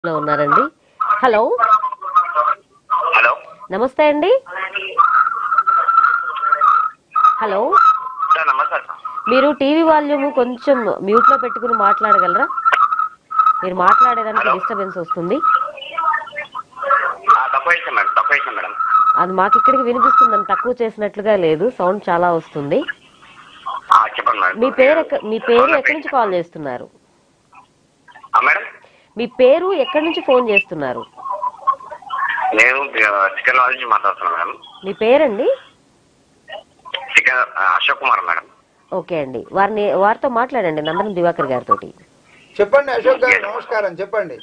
లో ఉన్నారండి hello hello నమస్తే అండి హలో సార్ నమస్తే సార్ మీరు టీవీ వాల్యూమ్ కొంచెం మ్యూట్ లో పెట్టుకుని మాట్లాడగలరా మీరు మాట్లాడేదానికి Hello? డిస్టర్బెన్స్ వస్తుంది ఆ, తక్కువ చేసాం మేడం తక్కువ చేసాం మేడం అది మాకు ఇక్కడికి వినిపిస్తుందని తక్కువ చేసినట్లుగా లేదు సౌండ్ చాలా వస్తుంది ఆ, చెప్పండి మేడం మీ పేరు ఎక్క- మీ పేరు ఎక్కడి నుంచి కాల్ చేస్తున్నారు ఆ, మేడం మీ పేరు ఎక్కడి నుంచి ఫోన్ చేస్తున్నారు నేను ఆ, చికెన్ వాళ్ళ నుంచి మాట్లాడుతున్నాను మేడం మీ పేరండి చికెన్ ఆ, అశోక్ కుమార్ మేడం ఓకే అండి వారిని వారితో మాట్లాడండి నందనం దివాకర్ గారితో చెప్పండి అశోక్ గారు నమస్కారం చెప్పండి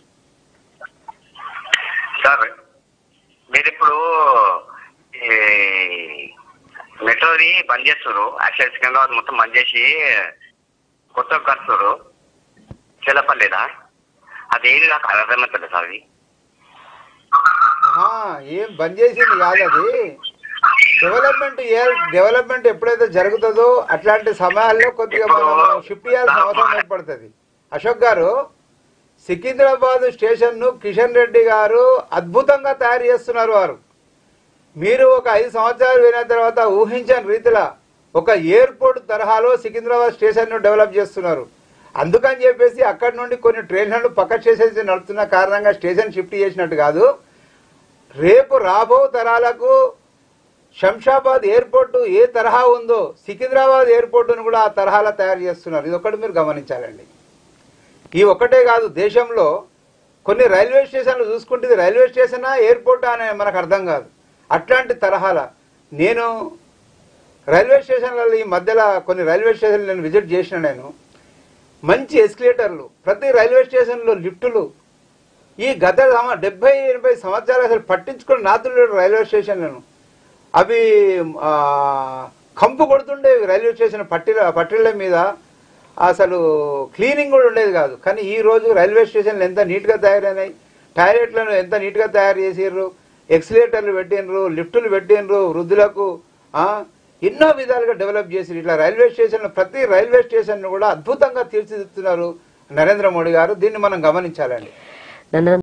సార్ మీరు ఇప్పుడు ఈ మెట్రోది బంద్ చేస్తారు యాక్చువల్ సికింద్రాబాద్ మొత్తం బంద్ చేసి కొత్త కడుతున్నారు చెల్లపల్లిదా అది ఏది నాకు అర్థమవుతుంది సార్ అది ఆహా, ఏం బంద్ చేసింది కాదు అది డెవలప్మెంట్ ఏ డెవలప్మెంట్ ఎప్పుడైతే జరుగుతుందో అట్లాంటి సమయాల్లో కొద్దిగా మనం షిఫ్ట్ చేయాల్సిన అవసరం ఏర్పడుతుంది అశోక్ గారు సికింద్రాబాద్ స్టేషన్ ను కిషన్ రెడ్డి గారు అద్భుతంగా తయారు చేస్తున్నారు వారు మీరు ఒక ఐదు సంవత్సరాలు విన్న తర్వాత ఊహించని రీతిలో ఒక ఎయిర్పోర్ట్ తరహాలో సికింద్రాబాద్ స్టేషన్ ను డెవలప్ చేస్తున్నారు అందుకని చెప్పేసి అక్కడి నుండి కొన్ని ట్రైన్లను పక్క స్టేషన్స్ నడుపుతున్న కారణంగా స్టేషన్ షిఫ్ట్ చేసినట్టు కాదు రేపు రాబో తరాలకు శంషాబాద్ ఎయిర్పోర్టు ఏ తరహా ఉందో సికింద్రాబాద్ ఎయిర్పోర్టును కూడా ఆ తరహాలో తయారు చేస్తున్నారు ఇది ఒకటి మీరు గమనించాలండి ఈ ఒక్కటే కాదు దేశంలో కొన్ని రైల్వే స్టేషన్లు చూసుకుంటే ఇది రైల్వే స్టేషనా ఎయిర్పోర్ట్ అనే మనకు అర్థం కాదు అట్లాంటి తరహాల నేను రైల్వే స్టేషన్లలో ఈ మధ్యలో కొన్ని రైల్వే స్టేషన్లు నేను విజిట్ చేసిన నేను మంచి ఎస్కలేటర్లు ప్రతి రైల్వే స్టేషన్లో లిఫ్టులు ఈ గత సమ- డెబ్బై ఎనభై సంవత్సరాలు అసలు పట్టించుకుని నాతులు రైల్వే స్టేషన్లను అవి ఆ, కంపు కొడుతుండేవి రైల్వే స్టేషన్ పట్టిల పట్టిళ్ళ మీద అసలు క్లీనింగ్ కూడా ఉండేది కాదు కానీ ఈ రోజు రైల్వే స్టేషన్లు ఎంత నీట్గా తయారైనాయి టాయిలెట్లను ఎంత నీట్గా తయారు చేసిర్రు ఎక్సిలేటర్లు పెట్టినరు లిఫ్టులు పెట్టినరు వృద్ధులకు ఆ, ఎన్నో విధాలుగా డెవలప్ చేసి ఇట్లా రైల్వే స్టేషన్ ప్రతి రైల్వే స్టేషన్ కూడా అద్భుతంగా తీర్చిదిద్దుతున్నారు నరేంద్ర మోడీ గారు దీన్ని మనం గమనించాలండి నందనం